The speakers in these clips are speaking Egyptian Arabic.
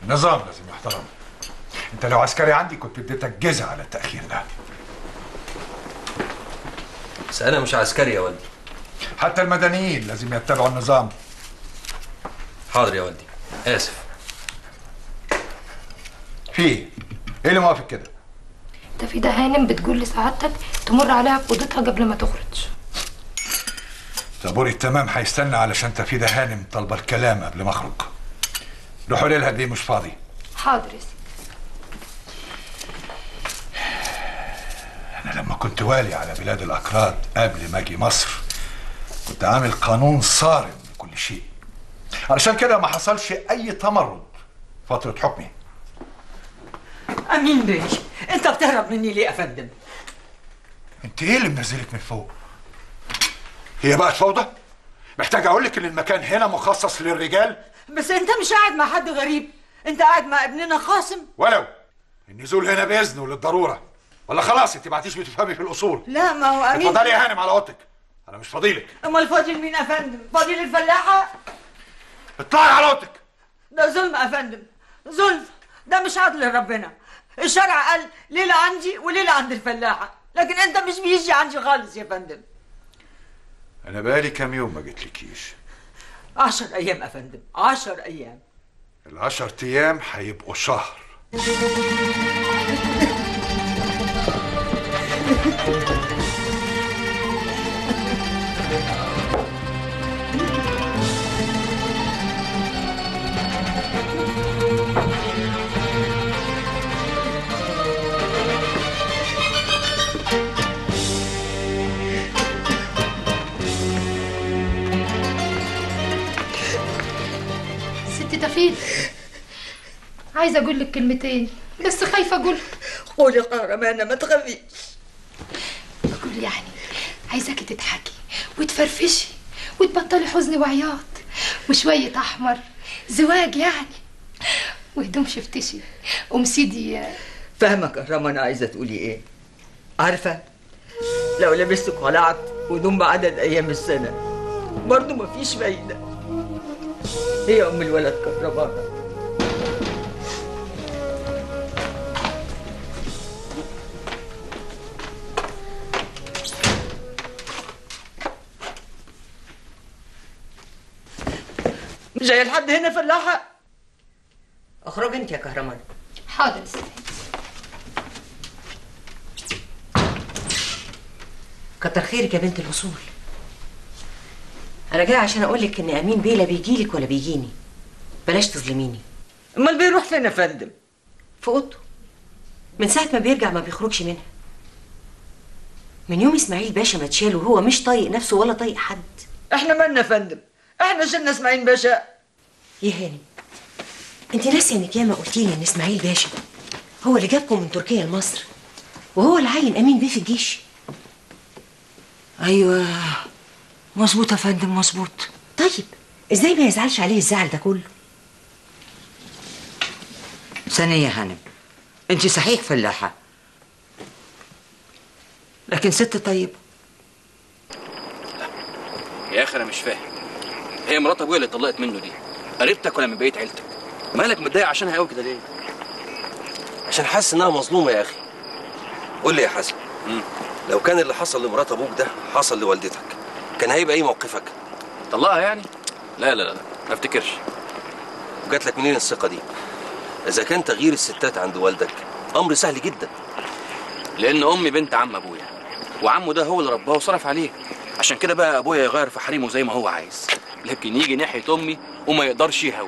النظام لازم يحترم انت لو عسكري عندي كنت اديتك جزء على التاخير ده بس انا مش عسكري يا والدي حتى المدنيين لازم يتبعوا النظام حاضر يا والدي اسف في ايه ايه اللي موافق كده ده في ده هانم بتقول لسعادتك تمر عليها في اوضتها قبل ما تخرج طابوري التمام هيستنى علشان تفيدة هانم طالبه الكلام قبل ما اخرج روحوا ليلها دي مش فاضي حاضر يا سيدي انا لما كنت والي على بلاد الاكراد قبل ما اجي مصر كنت عامل قانون صارم لكل شيء علشان كده ما حصلش اي تمرد فتره حكمي امين بيه انت بتهرب مني ليه يا فندم انت ايه اللي منزلك من فوق هي بقت فوضى محتاج اقول لك ان المكان هنا مخصص للرجال بس انت مش قاعد مع حد غريب انت قاعد مع ابننا قاسم ولو النزول هنا باذن وللضروره ولا خلاص انت ما عدتيش بتفهمي في الاصول لا ما هو امين اتفضلي يا هانم على اوضتك انا مش فاضيلك امال فاضل مين يا فندم فاضل الفلاحه اطلعي على اوضتك ده ظلم يا فندم ظلم ده مش عدل ربنا الشرع قال ليله عندي وليله عند الفلاحه لكن انت مش بيجي عندي خالص يا فندم انا بقالي كام يوم ما جيتلكيش عشر ايام يا فندم عشر ايام العشر ايام هيبقوا شهر ست تفيد عايزه اقول لك كلمتين بس خايفه اقول قولي قهرمانه ما تخافيش اقول يعني عايزاكي تضحكي وتفرفشي وتبطلي حزن وعياط وشويه احمر زواج يعني وهدوم شفتشي ام سيدي فاهمه كهرمانه عايزه تقولي ايه عارفه لو لبستك ولعت ودوم بعدد ايام السنه برضه مفيش فايده هي ام الولد كهربانه جاي لحد هنا فلاحه اخرج انت يا كهرمان حاضر يا ست كتر خيرك يا بنت الاصول انا جاي عشان اقول لك ان امين بيه لا بيجيلك ولا بيجيني بلاش تظلميني امال بيروح فين يا فندم في اوضته من ساعه ما بيرجع ما بيخرجش منها من يوم اسماعيل باشا ما اتشال وهو مش طايق نفسه ولا طايق حد احنا مالنا يا فندم احنا شلنا اسماعيل باشا يا هانم انت ناسيه انك ياما قلتي لي ان اسماعيل باشا هو اللي جابكم من تركيا لمصر وهو اللي عين امين بيه في الجيش ايوه مظبوط يا فندم مظبوط طيب ازاي ما يزعلش عليه الزعل ده كله ثانية يا هانم انت صحيح فلاحة لكن ست طيبة يا اخي انا مش فاهم هي مرات ابويا اللي اتطلقت منه دي قريبتك ولا من بقيه عيلتك مالك متضايق عشانها قوي كده ليه عشان حاسس انها مظلومه يا اخي قول لي يا حسن لو كان اللي حصل لمرات ابوك ده حصل لوالدتك كان هيبقى ايه موقفك طلقها يعني لا لا لا لا ما افتكرش وجات لك منين الثقه دي اذا كان تغيير الستات عند والدك امر سهل جدا لان امي بنت عم ابويا وعمه ده هو اللي رباه وصرف عليه عشان كده بقى ابويا يغير في حريمه زي ما هو عايز لكن يجي ناحيه امي وما يقدرش يهوي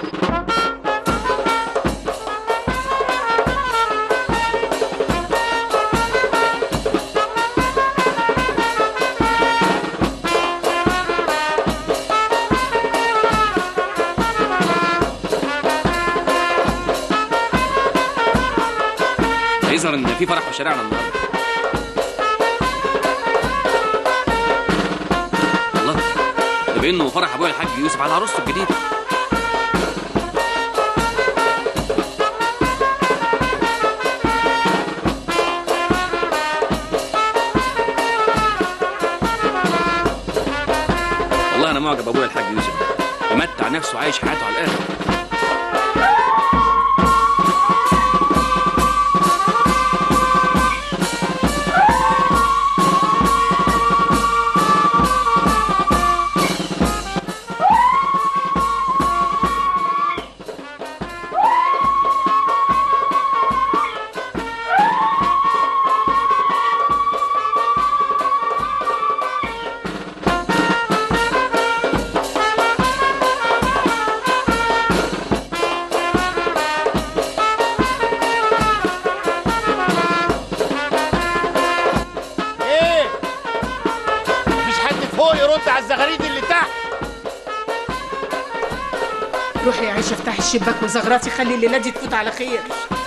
يظهر ان في فرح في شارعنا النهارده الله ده بانه فرح ابويا الحاج يوسف على عروسته الجديده والله انا معجب ابويا الحاج يوسف ده ممتع نفسه عايش حياته على الاخر فوق يرد على الزغاريد اللي تحت روحي يا عيشه افتحي الشباك وزغراتي خلي الليله دي تفوت على خير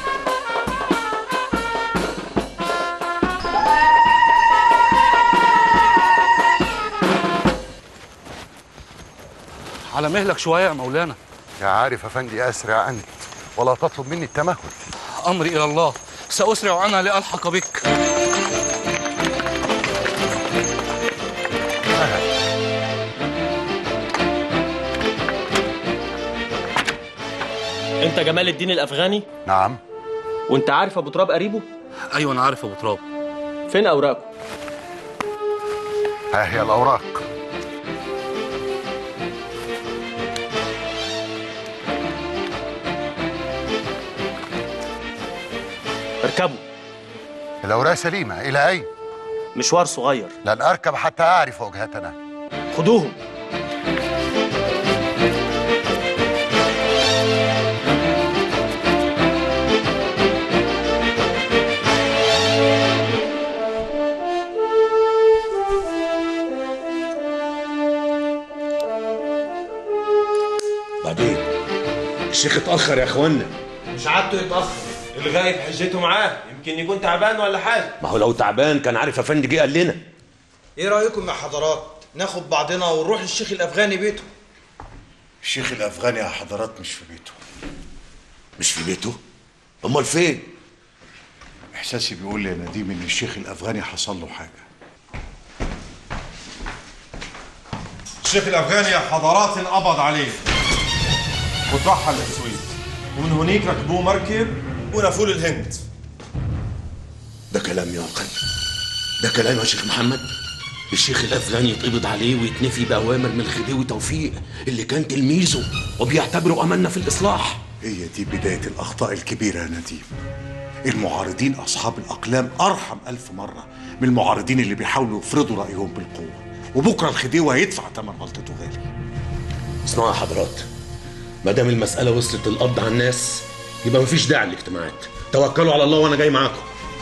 على مهلك شويه يا مولانا يا عارف افندي اسرع انت ولا تطلب مني التمهل امري الى الله ساسرع عنها لالحق بك انت جمال الدين الافغاني نعم وانت عارف ابو تراب قريبه ايوه انا عارف ابو تراب فين اوراقه ها هي الاوراق اركبوا الاوراق سليمه الى اين مشوار صغير لن اركب حتى اعرف وجهتنا خدوهم بعدين الشيخ اتأخر يا اخوانا مش عادته يتأخر الغايب حجته معاه يمكن يكون تعبان ولا حاجة ما هو لو تعبان كان عارف افندي جه قال لنا ايه رايكم يا حضرات ناخد بعضنا ونروح للشيخ الافغاني بيته الشيخ الافغاني يا حضرات مش في بيته مش في بيته امال فين احساسي بيقول لي يا نديم ان الشيخ الافغاني حصل له حاجه الشيخ الأفغاني يا حضرات انقبض عليه وترحل للسويد ومن هنيك ركبوه مركب ونفوا الهند ده كلام يعقل ده كلام يا شيخ محمد الشيخ الافغاني يتقبض عليه ويتنفي باوامر من الخديوي توفيق اللي كان تلميذه وبيعتبره املنا في الاصلاح هي دي بدايه الاخطاء الكبيره يا نديم المعارضين اصحاب الاقلام ارحم الف مره من المعارضين اللي بيحاولوا يفرضوا رايهم بالقوه وبكره الخديوي هيدفع ثمن غلطته غالي اسمعوا يا حضرات ما دام المساله وصلت للقبض على الناس يبقى مفيش داعي للاجتماعات توكلوا على الله وانا جاي معاكم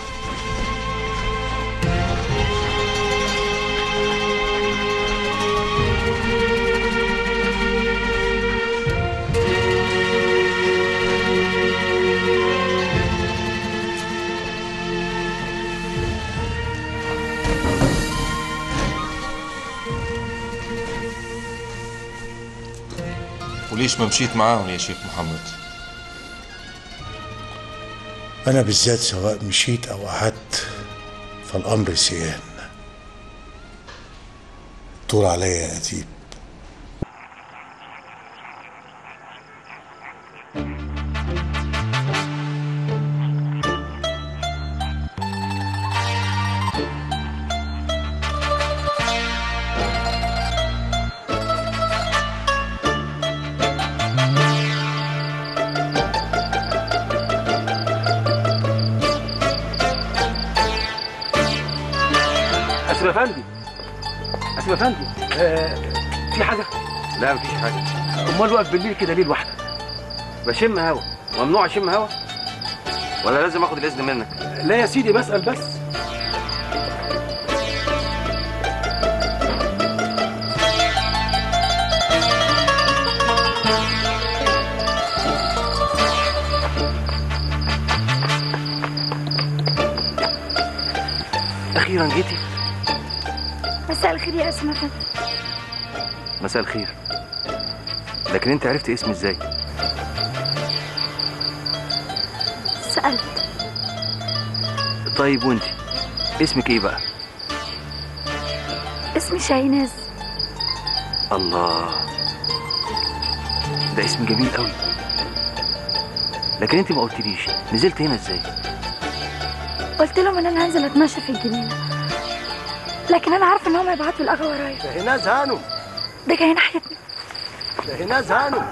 وليش ما مشيت معاهم يا شيخ محمد انا بالذات سواء مشيت او قعدت فالامر سيان طول عليا يا اديب اسف يا فندم اسف يا فندم آه في حاجه لا مفيش حاجه امال واقف بالليل كده ليه لوحدك بشم هوا ممنوع اشم هوا ولا لازم اخد الاذن منك لا يا سيدي بسال بس اخيرا جيتي مساء الخير يا اسماء فندم مساء الخير لكن انت عرفت اسمي ازاي سألت طيب وانت اسمك ايه بقى اسمي شاهيناز الله ده اسم جميل قوي لكن انت ما قلتليش نزلت هنا ازاي قلت لهم ان انا هنزل اتمشى في الجنينه لكن انا عارفه ان هم يبعتوا الاغا ورايا شاهيناز هانم ده جاي ناحيتنا شاهيناز هانم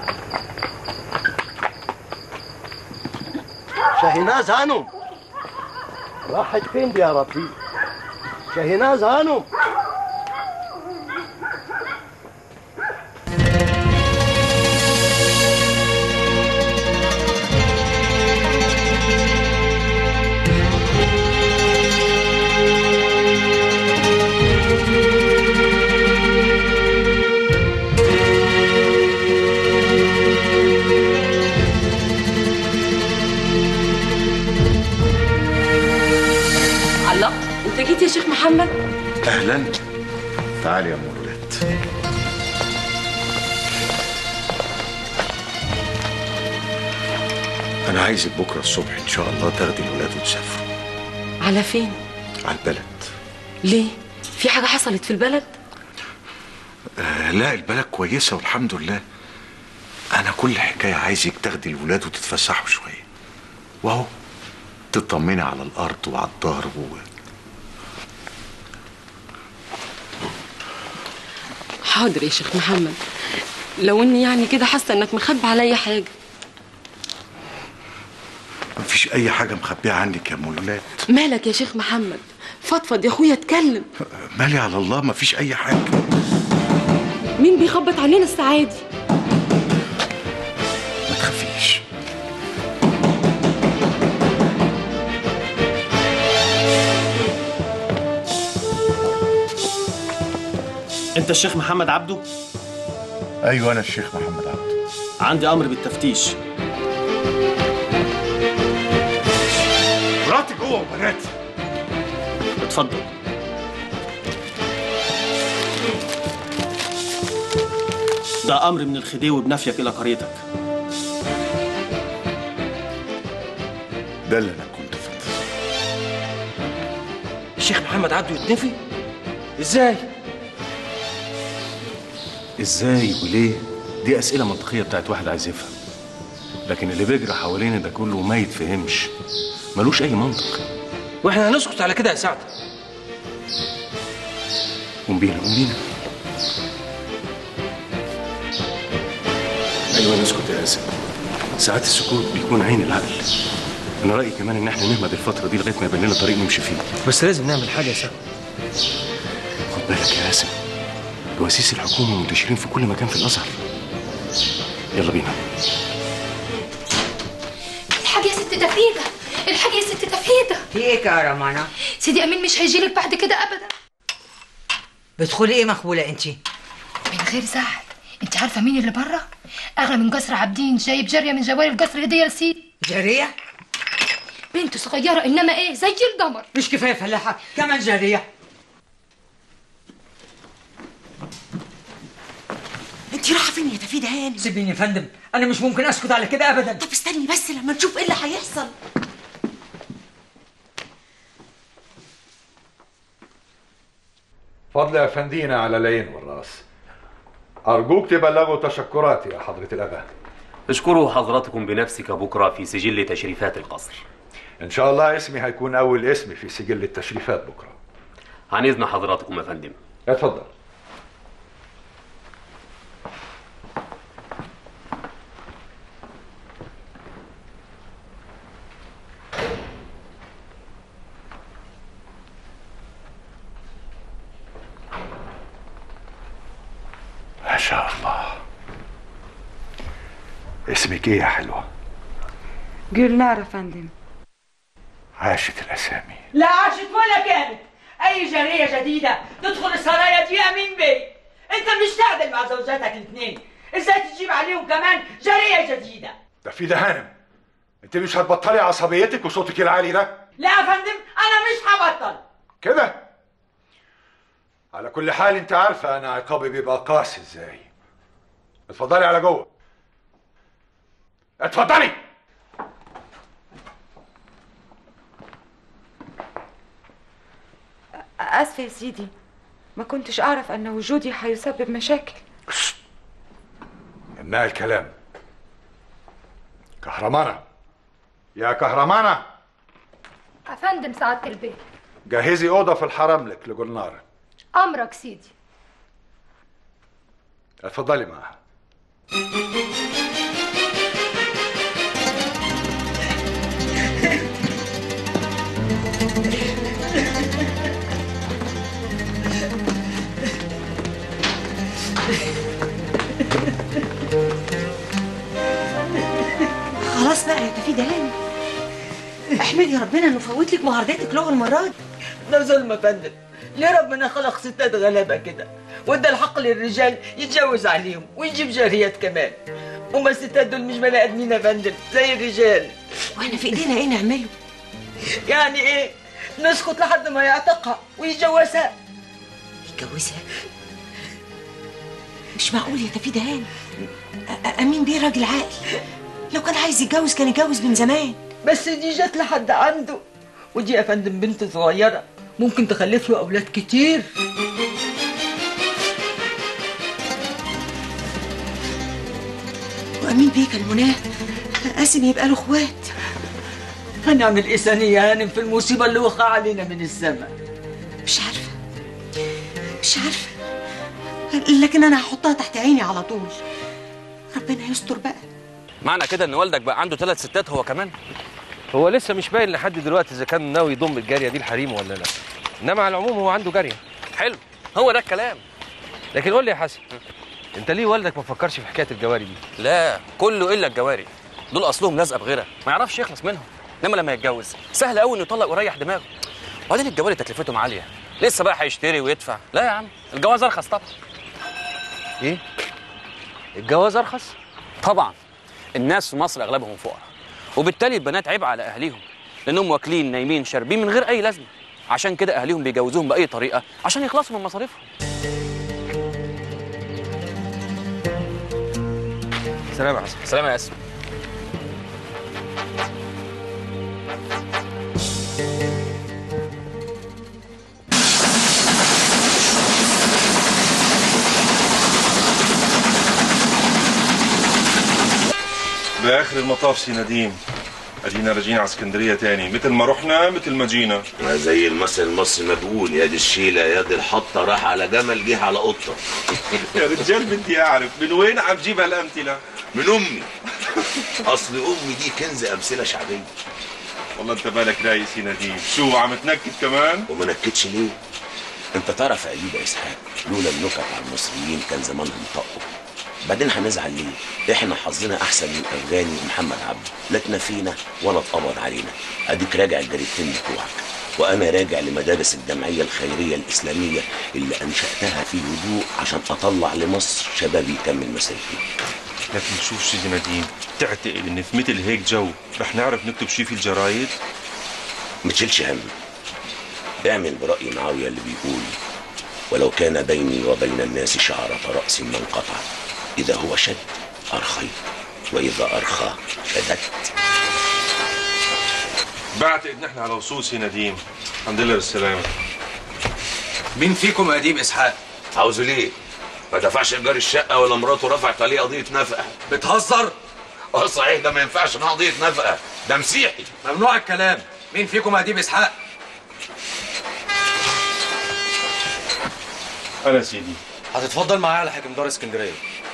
شاهيناز هانم راحت فين دي يا ربي شاهيناز هانم محمد اهلا تعالي يا ام الولاد انا عايزك بكره الصبح ان شاء الله تاخدي الولاد وتسافروا على فين على البلد ليه في حاجه حصلت في البلد آه لا البلد كويسه والحمد لله انا كل حكايه عايزك تاخدي الولاد وتتفسحوا شويه واهو تطمني على الارض وعلى الظهر و... حاضر يا شيخ محمد لو اني يعني كده حاسه انك مخبي عليا حاجه مفيش اي حاجه مخبيه عنك يا ام الولاد مالك يا شيخ محمد فضفض يا اخويا اتكلم مالي على الله مفيش اي حاجه مين بيخبط علينا الساعه دي ما تخافيش انت الشيخ محمد عبده ايوه انا الشيخ محمد عبده عندي امر بالتفتيش مراتي جوه وبناتي اتفضل ده امر من الخديوي بنفيك الى قريتك ده اللي انا كنت في انتظاره الشيخ محمد عبده يتنفي ازاي ازاي وليه دي اسئله منطقيه بتاعت واحد عايز يفهم لكن اللي بيجري حوالينا ده كله ما يتفهمش ملوش اي منطق واحنا هنسكت على كده يا سعد قوم بينا قوم بينا ايوه نسكت يا اسف ساعات السكوت بيكون عين العقل انا رايي كمان ان احنا نهمد الفتره دي لغايه ما يبان لنا طريق نمشي فيه بس لازم نعمل حاجه يا سعد خد بالك يا اسف جواسيس الحكومه منتشرين في كل مكان في الازهر يلا بينا الحاج يا ست تفيدة الحاج يا ست تفيدة في ايه يا رمانة؟ سيدي امين مش هيجيلك بعد كده ابدا بتدخلي ايه مخبولة انت؟ من غير زعل انت عارفه مين اللي بره اغلى من قصر عابدين جايب جاريه من جواري القصر هديه لسيدي جارية؟ بنت صغيره انما ايه زي القمر مش كفاية فلاحة كمان جارية انت رايحه فين يا تفيدة هاني سيبيني يا فندم انا مش ممكن اسكت على كده ابدا طب استني بس لما نشوف ايه اللي هيحصل فضل أفندينا على العين والراس أرجوك تبلغوا تشكراتي يا حضرة الأغا اشكروا حضراتكم بنفسك بكرة في سجل تشريفات القصر إن شاء الله اسمي هيكون أول اسم في سجل التشريفات بكرة عن إذن حضراتكم يا فندم اتفضل ما شاء الله اسمك ايه يا حلوة جولنار يا فندم عاشت الأسامي لا عاشت ولا كانت اي جارية جديدة تدخل السرايا دي امين بيه انت مش تعدل مع زوجاتك الاثنين ازاي تجيب عليهم كمان جارية جديدة ده في ده هانم انت مش هتبطلي عصبيتك وصوتك العالي ده لا يا فندم انا مش هبطل كده على كل حال انت عارفة انا عقابي بيبقى قاسي ازاي اتفضلي على جوه اتفضلي اسفه يا سيدي ما كنتش اعرف ان وجودي هيسبب مشاكل امنع الكلام كهرمانة يا كهرمانة افندم سعاده البيت جهزي أوضة في الحرم لك لجولنار امرك سيدي اتفضلي معها خلاص بقى يا تفيدة هاني احمدي ربنا انه فوت لك معارضتك له المره دي ده ظلم يا فندم ليه ربنا خلق ستات غلابة كده وادى الحق للرجال يتجوز عليهم ويجيب جاريات كمان هما الستات دول مش بني ادمين يا فندم زي الرجال واحنا في ايدينا ايه نعمله يعني ايه نسكت لحد ما يعتقها ويتجوزها يتجوزها مش معقول يا تفيد هاني أ- أ- امين بيه راجل عاقل لو كان عايز يتجوز كان يتجوز من زمان بس دي جت لحد عنده ودي يا فندم بنت صغيرة ممكن تخلف له أولاد كتير وامين بيه كان مناه قاسم يبقى له اخوات هنعمل إيه ثانية يا هانم في المصيبة اللي وقع علينا من السماء مش عارفه مش عارفه لكن انا هحطها تحت عيني على طول ربنا يستر بقى معنى كده ان والدك بقى عنده ثلاث ستات هو كمان هو لسه مش باين لحد دلوقتي اذا كان ناوي يضم الجاريه دي لحريمه ولا لا انما على العموم هو عنده جاريه حلو هو ده الكلام لكن قول لي يا حسن انت ليه والدك ما فكرش في حكايه الجواري دي لا كله الا الجواري دول اصلهم لازقه بغيرها ما يعرفش يخلص منهم انما لما يتجوز سهل قوي انه يطلق ويريح دماغه وبعدين الجواري تكلفتهم عاليه لسه بقى هيشتري ويدفع لا يا عم الجواز ارخص طبعا ايه الجواز ارخص طبعا الناس في مصر اغلبهم فقراء وبالتالي البنات عبء على اهاليهم لانهم واكلين نايمين شاربين من غير اي لازمه عشان كده اهاليهم بيجوزوهم باي طريقه عشان يخلصوا من مصاريفهم سلام يا حسن سلام يا اسم باخر المطاف سي نديم ادينا راجعين على اسكندريه تاني مثل ما رحنا مثل ما جينا ما زي المثل المصري ما بيقول يا دي الشيله يا دي الحطه راح على جمل جه على قطه يا رجال بدي اعرف من وين عم تجيب هالامثله من امي اصل امي دي كنز امثله شعبيه والله انت بالك رايق سي نديم شو عم تنكد كمان وما نكدش ليه انت تعرف يا ايوب يا اسحاق لولا النكت على المصريين كان زمانهم طقوا بعدين هنزعل ليه احنا حظنا احسن من افغاني ومحمد عبده لا اتنفينا ولا اتقبض علينا اديك راجع الجريدتين بتوعك وانا راجع لمدارس الجمعيه الخيريه الاسلاميه اللي انشاتها في هدوء عشان اطلع لمصر شباب يكمل مسيرته لكن شوف سيدي نديم تعتقد ان في مثل هيك جو رح نعرف نكتب شي في الجرايد ما تشيلش هم اعمل برأي معاوية اللي بيقول ولو كان بيني وبين الناس شعرة رأس ما انقطع إذا هو شد أرخيت وإذا أرخى شددت بعتقد نحن على وصول سي نديم الحمد لله بالسلامه مين فيكم أديب إسحاق؟ عاوزه ليه؟ ما دفعش إيجار الشقة ولا مراته رفعت عليه قضية نفقة بتهزر؟ اه صحيح ده ما ينفعش انها قضية نفقة ده مسيحي ممنوع الكلام مين فيكم اديب اسحاق انا سيدي هتتفضل معايا على حكمدار اسكندريه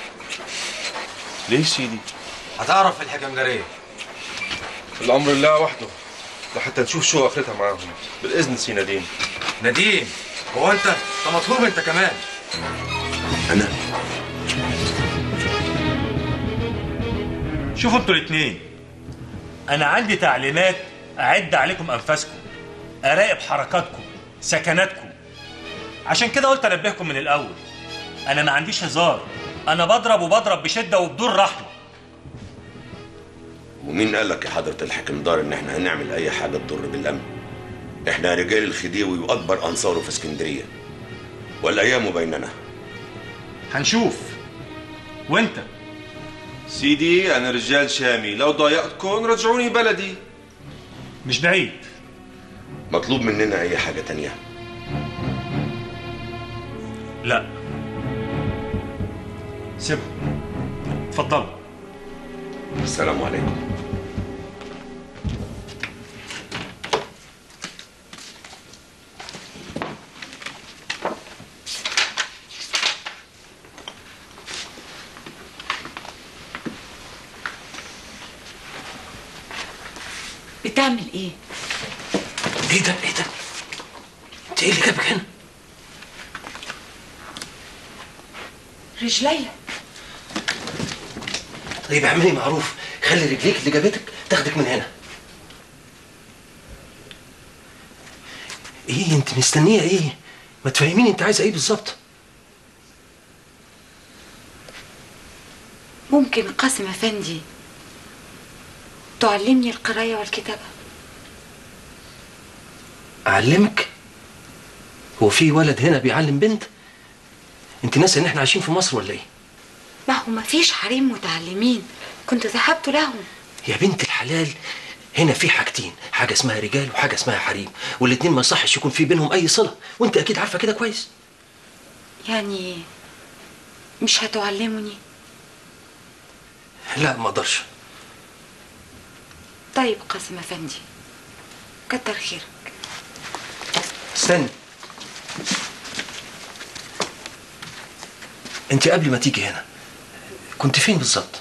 ليش سيدي هتعرف في الحكمداريه الامر لله وحده لحتى نشوف شو اخرتها معاهم بالاذن سي نديم نديم هو انت انت مطلوب انت كمان انا شوفوا انتوا الاثنين انا عندي تعليمات اعد عليكم انفاسكم اراقب حركاتكم سكناتكم عشان كده قلت انبهكم من الاول انا ما عنديش هزار انا بضرب وبضرب بشده وبدون رحمه ومين قال لك يا حضرة الحكمدار ان احنا هنعمل اي حاجة تضر بالامن احنا رجال الخديوي واكبر انصاره في اسكندرية والايام بيننا هنشوف وانت سيدي انا رجال شامي لو ضايقتكم رجعوني بلدي مش بعيد مطلوب مننا اي حاجة تانية لا سيبها اتفضلوا السلام عليكم بتعمل ايه؟ ايه ده ايه ده انت ايه اللي جابك هنا رجليا طيب اعملي معروف خلي رجليك اللي جابتك تاخدك من هنا ايه انت مستنيه ايه ما تفهميني انت عايزه ايه بالظبط ممكن قاسم افندي تعلمني القرايه والكتابه اعلمك هو في ولد هنا بيعلم بنت انت ناسي ان احنا عايشين في مصر ولا ايه ما هو ما فيش حريم متعلمين كنت ذهبت لهم يا بنت الحلال هنا في حاجتين حاجه اسمها رجال وحاجه اسمها حريم والاتنين ما يصحش يكون في بينهم اي صله وانت اكيد عارفه كده كويس يعني مش هتعلمني لا ما اقدرش طيب قاسم افندي كتر خيرك استني انت قبل ما تيجي هنا كنت فين بالظبط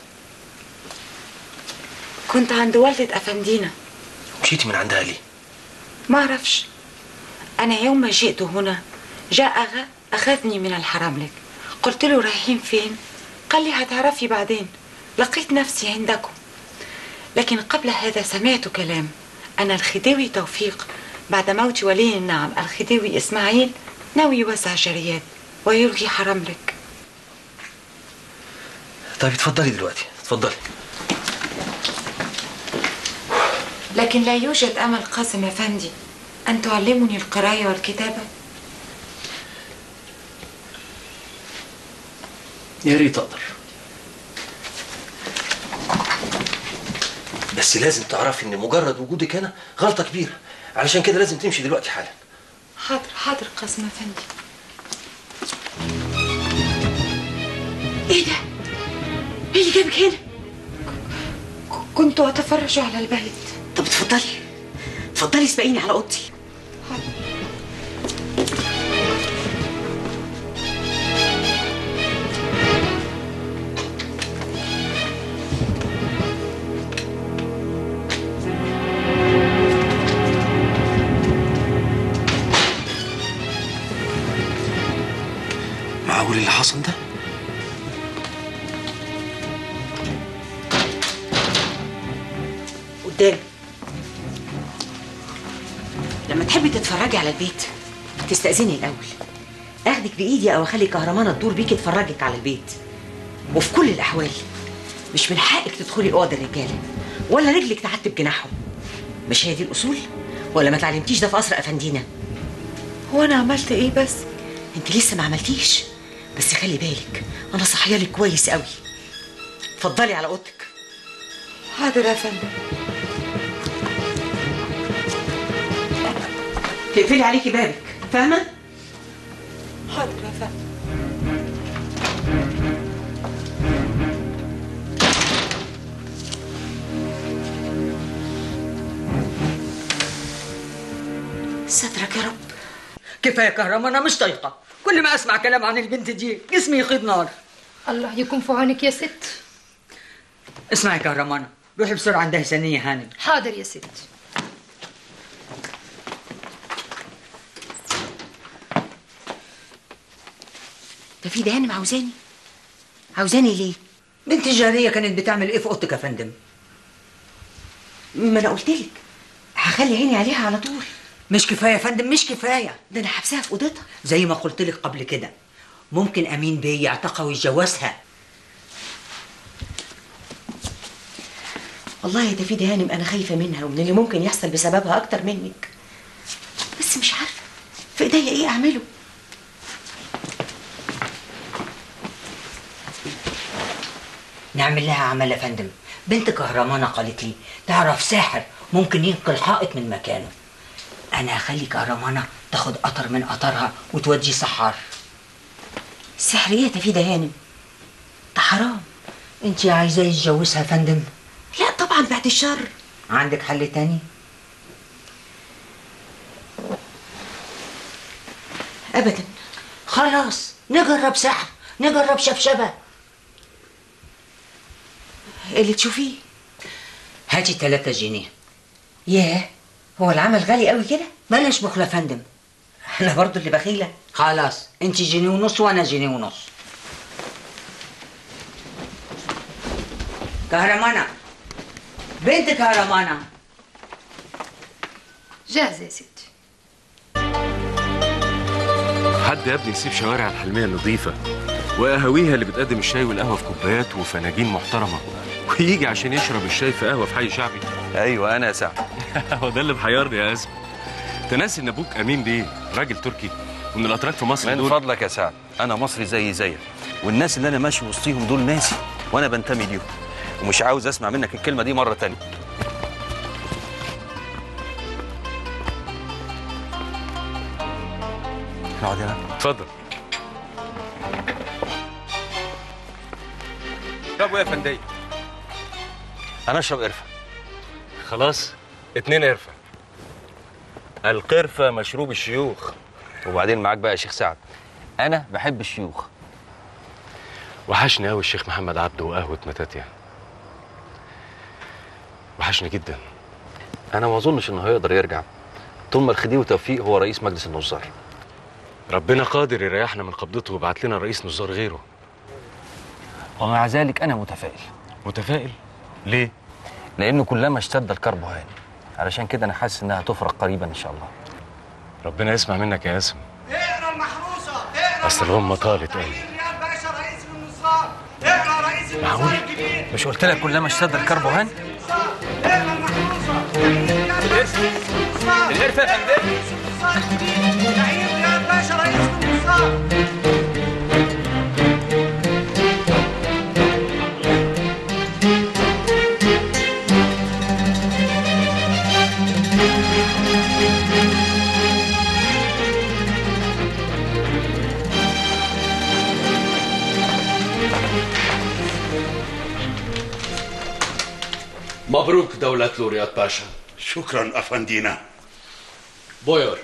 كنت عند والدة افندينا مشيتي من عندها ليه ما اعرفش انا يوم ما جئت هنا جاء أغا اخذني من الحرملك قلت له رايحين فين قال لي هتعرفي بعدين لقيت نفسي عندكم لكن قبل هذا سمعت كلام أن الخديوي توفيق بعد موت ولي النعم الخديوي إسماعيل ناوي يوسع جريات ويلغي حرملك طيب اتفضلي دلوقتي اتفضلي لكن لا يوجد أمل قاسم أفندي أن تعلمني القراية والكتابة يا ريت اقدر بس لازم تعرفي ان مجرد وجودك هنا غلطه كبيره علشان كده لازم تمشي دلوقتي حالا حاضر حاضر قاسم أفندي إيه ده؟ إيه اللي جابك هنا؟ كنت أتفرج على البيت طب اتفضلي اتفضلي اسبقيني على اوضتي معقول اللي حصل ده قدامي لما تحبي تتفرجي على البيت تستأذني الأول أخدك بإيدي أو أخلي كهرمانة تدور بيكي تفرجك على البيت وفي كل الأحوال مش من حقك تدخلي أوض الرجالة ولا رجلك تعتب جناحهم مش هي دي الأصول ولا ما تعلمتيش ده في قصر أفندينا هو أنا عملت إيه بس؟ أنت لسه ما عملتيش بس خلي بالك أنا صحيالك كويس قوي اتفضلي على أوضتك حاضر يا فندم تقفلي عليكي بابك فاهمة؟ حاضر يا فندم سترك يا رب كفايه كهرباء انا مش طايقه كل ما اسمع كلام عن البنت دي جسمي يخيض نار الله يكون في عونك يا ست اسمعي كهرمانة روحي بسرعه عند هسانيه هانم حاضر يا ست ده في دهانم عاوزاني عاوزاني ليه بنت الجاريه كانت بتعمل ايه في اوضتك يا فندم ما انا قلت لك هخلي عيني عليها على طول مش كفايه يا فندم مش كفايه ده انا حبسها في اوضتها زي ما قلت لك قبل كده ممكن امين بيه يعتقى ويتجوزها والله يا دافيد هانم انا خايفه منها ومن اللي ممكن يحصل بسببها اكتر منك بس مش عارفه في ايديا ايه اعمله نعمل لها عمل يا فندم بنت كهرمانة قالت لي تعرف ساحر ممكن ينقل حائط من مكانه انا هخلي كهرمانة تاخد قطر من قطرها وتوديه سحار سحر ايه يا تفيدة هانم ده حرام انت عايزاه يتجوزها يا فندم لا طبعا بعد الشر عندك حل تاني ابدا خلاص نجرب سحر نجرب شبشبه اللي تشوفيه هاتي 3 جنيه ياه هو العمل غالي قوي كده بلاش بخل يا فندم انا برضو اللي بخيله خلاص انت جنيه ونص وانا جنيه ونص كهرمانة بنت كهرمانة جاهزة يا ستي حد يا ابني يسيب شوارع الحلمية النظيفة وقهاويها اللي بتقدم الشاي والقهوة في كوبايات وفناجين محترمة ويجي عشان يشرب الشاي في قهوة في حي شعبي ايوه انا يا سعد هو ده اللي محيرني يا اسم انت ناسي ان ابوك امين بيه راجل تركي ومن الاتراك في مصر من دول فضلك يا سعد انا مصري زي زيك والناس اللي انا ماشي وسطيهم دول ناسي وانا بنتمي ليهم ومش عاوز اسمع منك الكلمه دي مره تانية اقعد هنا اتفضل طب ايه يا فندي انا اشرب قرفه خلاص اتنين قرفه القرفه مشروب الشيوخ وبعدين معاك بقى يا شيخ سعد انا بحب الشيوخ وحشني قوي الشيخ محمد عبده وقهوه متاتيا وحشني جدا انا ما اظنش انه هيقدر يرجع طول ما الخديوي توفيق هو رئيس مجلس النظار ربنا قادر يريحنا من قبضته ويبعت لنا رئيس نظار غيره ومع ذلك انا متفائل متفائل ليه لانه كلما اشتد الكرب هان علشان كده انا حاسس انها تفرق قريبا ان شاء الله ربنا يسمع منك يا ياسم اقرا المحروسه اقرا اصل الغمه طالت قوي رياض باشا رئيس النظام اقرا رئيس معقول؟ النظام الكبير مش قلت لك كلما اشتد الكرب هان اقرا المحروسه القرفه يا فندم نعيم رياض باشا رئيس النظام مبروك دولة لوريات باشا شكرا أفندينا بوير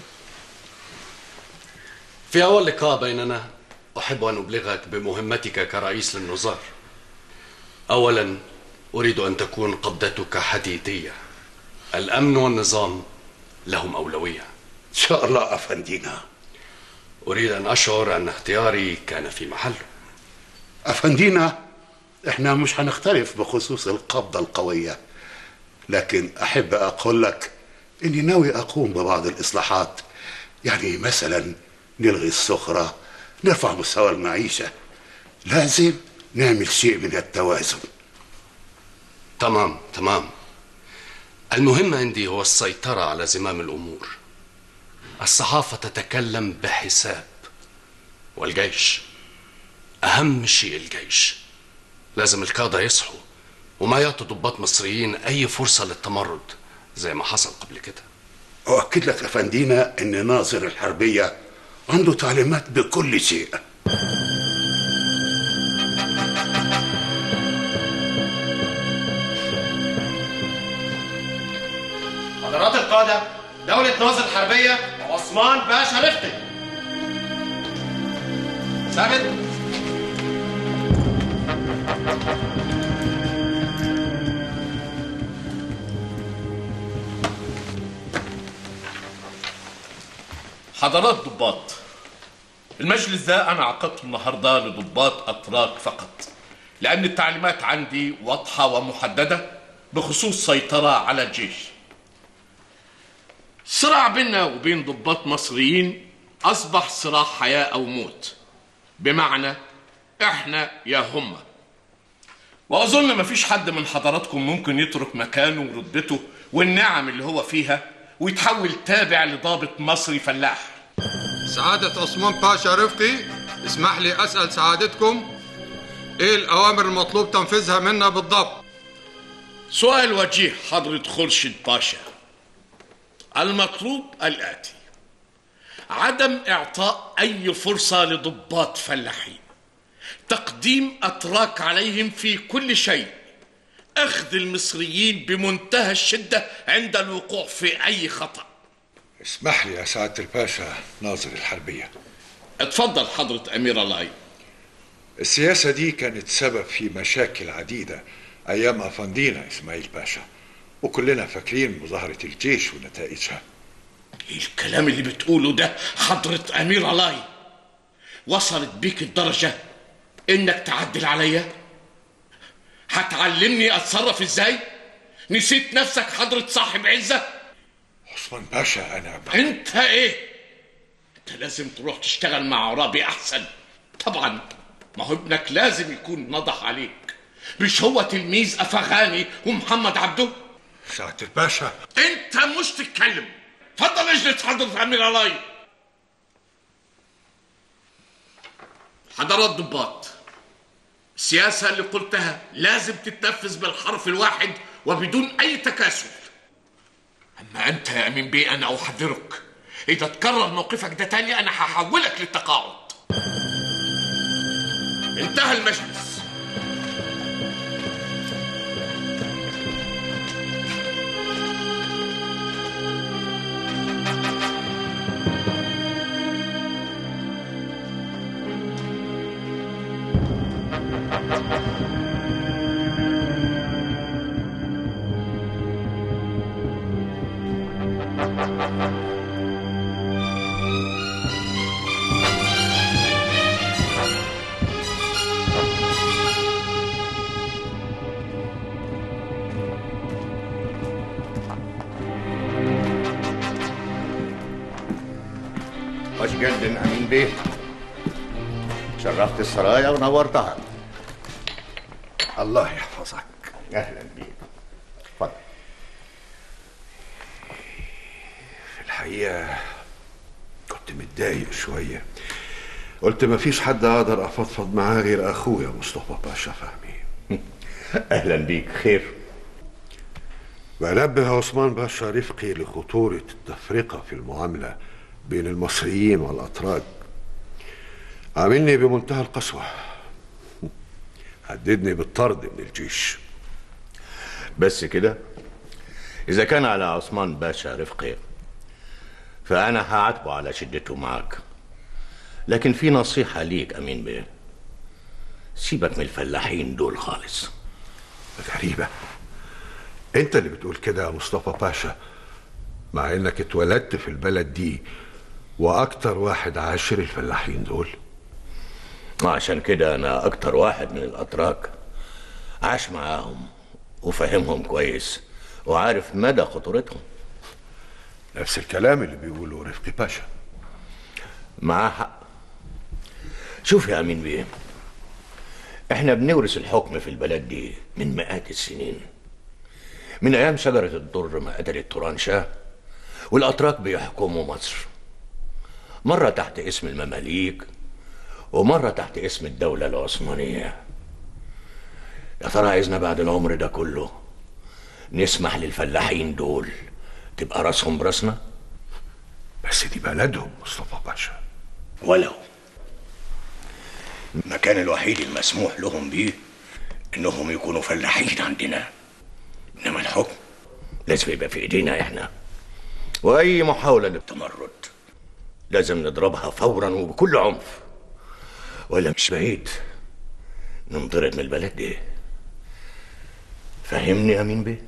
في أول لقاء بيننا أحب أن أبلغك بمهمتك كرئيس للنظار أولا أريد أن تكون قبضتك حديدية الأمن والنظام لهم أولوية إن شاء الله أفندينا أريد أن أشعر أن اختياري كان في محله أفندينا إحنا مش هنختلف بخصوص القبضة القوية لكن أحب أقول لك إني ناوي أقوم ببعض الإصلاحات يعني مثلا نلغي السخرة نرفع مستوى المعيشة لازم نعمل شيء من التوازن تمام تمام المهم عندي هو السيطرة على زمام الأمور الصحافة تتكلم بحساب والجيش أهم شيء الجيش لازم القادة يصحوا وما يعطوا ضباط مصريين أي فرصة للتمرد زي ما حصل قبل كده أؤكد لك أفندينا إن ناظر الحربية عنده تعليمات بكل شيء حضرات القادة دولة ناظر الحربية عثمان باشا رفقي ثابت حضرات ضباط المجلس ده انا عقدته النهارده لضباط اتراك فقط لان التعليمات عندي واضحه ومحدده بخصوص سيطره على الجيش الصراع بيننا وبين ضباط مصريين اصبح صراع حياه او موت بمعنى احنا يا هما واظن مفيش حد من حضراتكم ممكن يترك مكانه ورتبته والنعم اللي هو فيها ويتحول تابع لضابط مصري فلاح سعادة عثمان باشا رفقي اسمح لي أسأل سعادتكم إيه الأوامر المطلوب تنفيذها منا بالضبط؟ سؤال وجيه حضرة خورشيد باشا المطلوب الآتي عدم إعطاء أي فرصة لضباط فلاحين تقديم أتراك عليهم في كل شيء أخذ المصريين بمنتهى الشدة عند الوقوع في أي خطأ اسمح لي يا سعادة الباشا ناظر الحربية اتفضل حضرة أمير الله السياسة دي كانت سبب في مشاكل عديدة أيام أفندينا إسماعيل باشا وكلنا فاكرين مظاهرة الجيش ونتائجها الكلام اللي بتقوله ده حضرة أمير الله وصلت بيك الدرجة إنك تعدل عليا هتعلمني أتصرف إزاي نسيت نفسك حضرة صاحب عزة عثمان باشا أنا ب... أنت إيه أنت لازم تروح تشتغل مع عرابي أحسن طبعا ما هو ابنك لازم يكون نضح عليك مش هو تلميذ أفغاني ومحمد عبده سعادة الباشا أنت مش تتكلم اتفضل اجلس حضرة امير علي حضرات ضباط السياسة اللي قلتها لازم تتنفذ بالحرف الواحد وبدون أي تكاسل أما أنت يا أمين بيه أنا أحذرك إذا تكرر موقفك ده تاني أنا هحولك للتقاعد انتهى المجلس مش جد امين بيه شرفت السرايا ونورتها الله يحفظك اهلا بيك اتفضل في الحقيقة كنت متضايق شوية قلت مفيش حد أقدر أفضفض معاه غير أخويا مصطفى باشا فهمي أهلا بيك خير بنبه عثمان باشا رفقي لخطورة التفرقة في المعاملة بين المصريين والأتراك عاملني بمنتهى القسوة هددني بالطرد من الجيش بس كده إذا كان على عثمان باشا رفقي فأنا هعاتبه على شدته معك لكن في نصيحة ليك أمين بيه سيبك من الفلاحين دول خالص غريبة انت اللي بتقول كده يا مصطفى باشا مع انك اتولدت في البلد دي واكتر واحد عاشر الفلاحين دول عشان كده أنا أكتر واحد من الأتراك عاش معاهم وفهمهم كويس وعارف مدى خطورتهم نفس الكلام اللي بيقوله رفقي باشا معاه حق شوف يا أمين بيه احنا بنورث الحكم في البلد دي من مئات السنين من أيام شجرة الضر ما قتلت توران شاه والأتراك بيحكموا مصر مرة تحت اسم المماليك ومرة تحت اسم الدولة العثمانية يا ترى عايزنا بعد العمر ده كله نسمح للفلاحين دول تبقى راسهم براسنا بس دي بلدهم مصطفى باشا ولو المكان الوحيد المسموح لهم بيه انهم يكونوا فلاحين عندنا انما الحكم لازم يبقى في ايدينا احنا واي محاوله للتمرد لازم نضربها فورا وبكل عنف ولا مش بعيد ننطرد من البلد دي فهمني امين بيه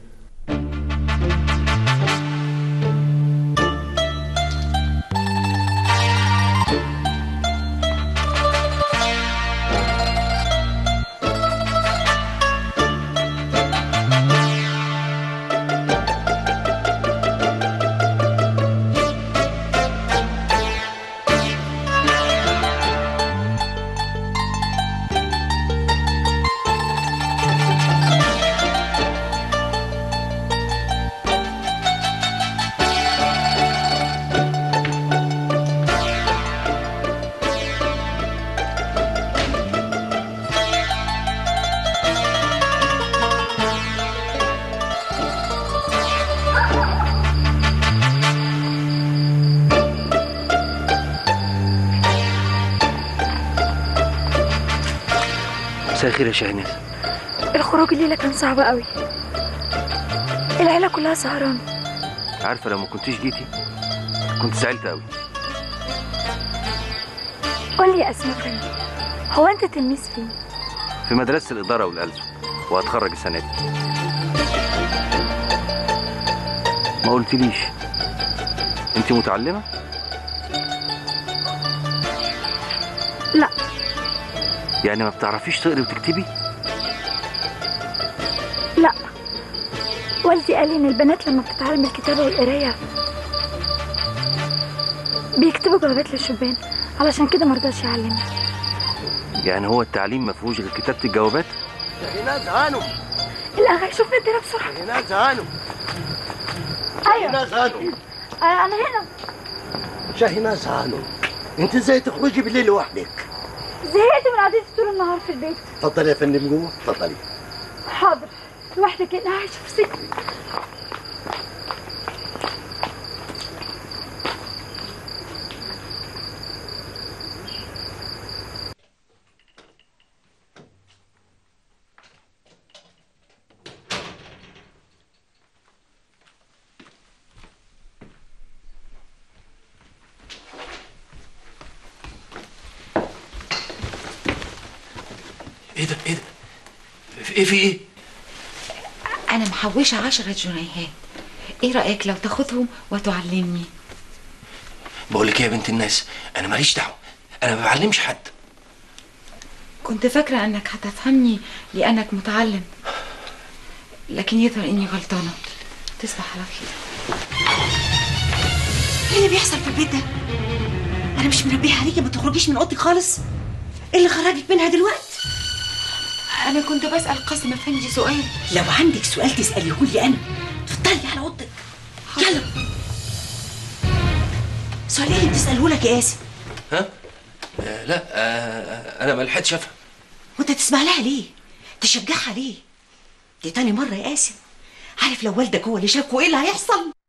مساء الخير يا شاهناز الخروج الليلة كان صعب قوي العيلة كلها سهرانة عارفه لو ما كنتيش جيتي كنت زعلت قوي قول لي يا أسماء فندم هو أنت تلميذ فين؟ في مدرسه الاداره والألسن وهتخرج السنه دي ما قلتليش انت متعلمه لا يعني ما بتعرفيش تقري وتكتبي لا والدي قال لي إن البنات لما بتتعلم الكتابة والقراية بيكتبوا جوابات للشبان علشان كده مرضاش يعلمني يعني هو التعليم ما فيهوش غير كتابه الجوابات شاهيناز هانم الأغا شوفنا ادينا بسرعة شاهيناز هانم أيوة شاهيناز هانم انا أنا هنا شاهناز هانم انت ازاي تخرجي بالليل لوحدك زهقت من قعدتي طول النهار في البيت اتفضلي يا فندم جوه اتفضلي حاضر لوحدك هنا عايشه في سجن ايه ده ايه ده في ايه في ايه أنا محوشة عشرة جنيهات إيه رأيك لو تاخدهم وتعلمني بقول لك ايه يا بنت الناس انا ماليش دعوه انا ما بعلمش حد كنت فاكرة أنك هتفهمني لأنك متعلم لكن يظهر إني غلطانة تصبح على خير ايه اللي بيحصل في البيت ده؟ انا مش منبهه عليكي ما تخرجيش من اوضتك خالص ايه اللي خرجك منها دلوقتي؟ أنا كنت بسأل قاسم أفندي سؤال لو عندك سؤال تسأليه لي انا اتفضلي على اوضتك يلا سؤال ايه اللي بتسأله لك يا قاسم؟ ها آه لا آه انا ما لحقتش افهم وانت تسمع لها ليه؟ تشجعها ليه؟ دي تاني مرة يا قاسم عارف لو والدك هو اللي شافه ايه اللي هيحصل؟